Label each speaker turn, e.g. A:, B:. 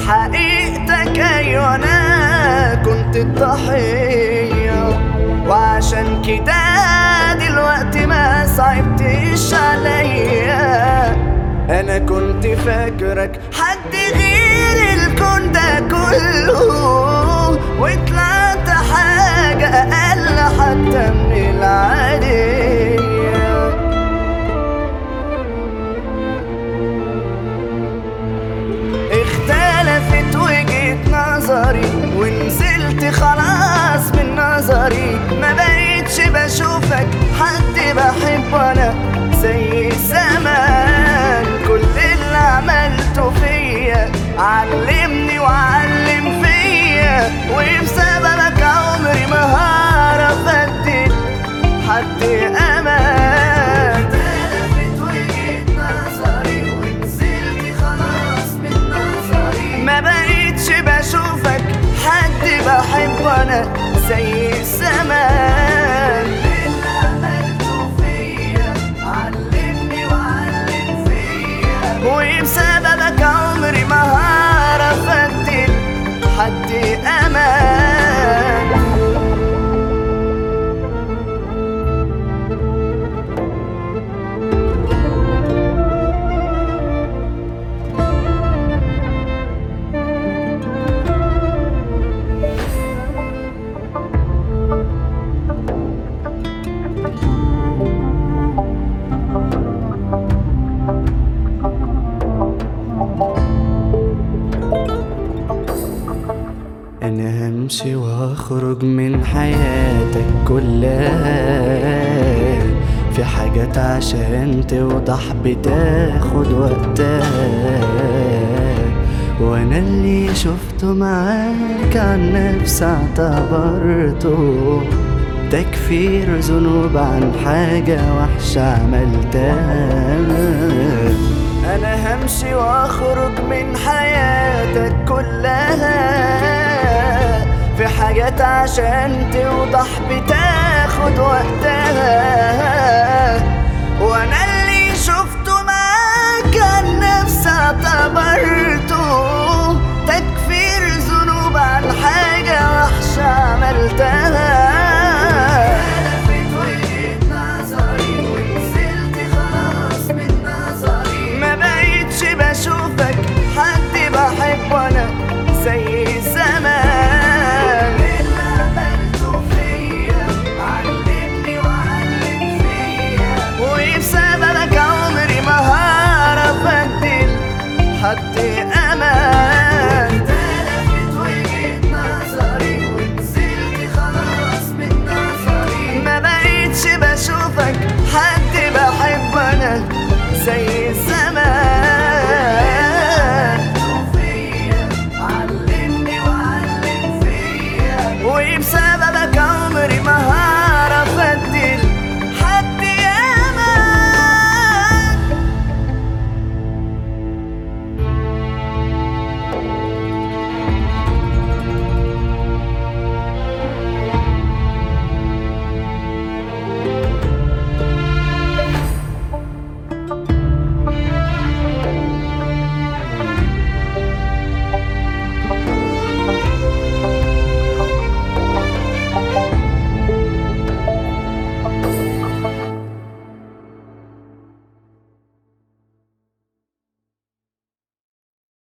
A: حقيقتك ايوه انا كنت الضحية وعشان كده دلوقتي ما صعبتش عليا انا كنت فاكرك حد غير الكون ده كله وطلعت حاجة اقل حتى من العادية اختلفت وجهة نظري ونزلت خلاص من نظري ما بقيتش بشوفك حد بحب انا زي زمان كل اللي عملته فيا علمني وعلم فيا وبسببك عمري ما هعرف ادي حد امان اختلفت وجهة نظري ونزلت خلاص من نظري ما بقيتش بشوفك حد بحب انا زي زمان اللي عملته فيا علمني وعلم فيا وبسببك عمري ما هعرف ادي حد امان انا همشي واخرج من حياتك كلها في حاجات عشان توضح بتاخد وقتها وانا اللي شفته معاك عن نفسي اعتبرته تكفير ذنوب عن حاجة وحشة عملتها أنا همشي وأخرج من حياتك كلها في حاجات عشان توضح بتاخد وقتها